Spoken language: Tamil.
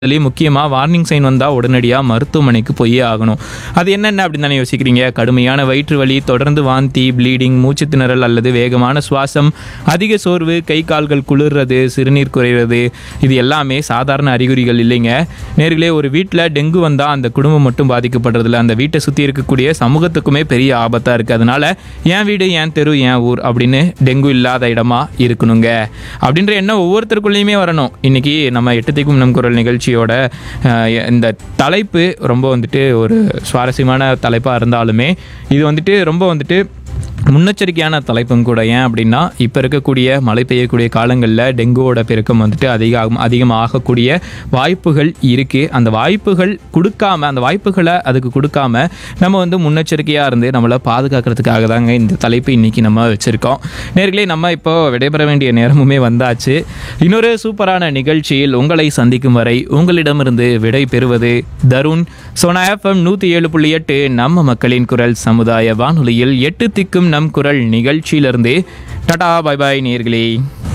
அதுலேயும் முக்கியமாக வார்னிங் சைன் வந்தால் உடனடியாக மருத்துவமனைக்கு போயே ஆகணும் அது என்னென்ன அப்படின்னு தானே யோசிக்கிறீங்க கடுமையான வயிற்று வலி தொடர்ந்து வாந்தி ப்ளீடிங் மூச்சு திணறல் அல்லது வேகமான சுவாசம் அதிக சோர்வு கை கால்கள் குளிர்றது சிறுநீர் குறையிறது இது எல்லாமே சாதாரண அறிகுறிகள் இல்லைங்க நேர்களே ஒரு வீட்டில் டெங்கு வந்தால் அந்த குடும்பம் மட்டும் பாதிக்கப்படுறதில்ல அந்த வீட்டை சுற்றி இருக்கக்கூடிய சமூகத்துக்குமே பெரிய ஆபத்தாக இருக்குது அதனால என் வீடு என் தெரு என் ஊர் அப்படின்னு டெங்கு இல்லாத இடமா இருக்கணுங்க அப்படின்ற எண்ணம் ஒவ்வொருத்தருக்குள்ளேயுமே வரணும் இன்னைக்கு நம்ம எட்டு திக்கும் நம் குரல் நிகழ்ச்சியோட அஹ், இந்த தலைப்பு ரொம்ப வந்துட்டு ஒரு சுவாரஸ்யமான தலைப்பாக இருந்தாலுமே இது வந்துட்டு ரொம்ப வந்துட்டு முன்னெச்சரிக்கையான தலைப்பும் கூட ஏன் அப்படின்னா இப்போ இருக்கக்கூடிய மழை பெய்யக்கூடிய காலங்களில் டெங்குவோட பெருக்கம் வந்துட்டு அதிகம் அதிகமாகக்கூடிய வாய்ப்புகள் இருக்குது அந்த வாய்ப்புகள் கொடுக்காம அந்த வாய்ப்புகளை அதுக்கு கொடுக்காம நம்ம வந்து முன்னெச்சரிக்கையாக இருந்து நம்மளை பாதுகாக்கிறதுக்காக தாங்க இந்த தலைப்பு இன்னைக்கு நம்ம வச்சுருக்கோம் நேர்களே நம்ம இப்போ விடைபெற வேண்டிய நேரமுமே வந்தாச்சு இன்னொரு சூப்பரான நிகழ்ச்சியில் உங்களை சந்திக்கும் வரை உங்களிடமிருந்து விடை பெறுவது தருண் சோனா எஃப்எம் நூற்றி ஏழு புள்ளி எட்டு நம்ம மக்களின் குரல் சமுதாய வானொலியில் எட்டு திக்கும் நம் குரல் நிகழ்ச்சியிலிருந்து டடா பை பாய் நேர்களே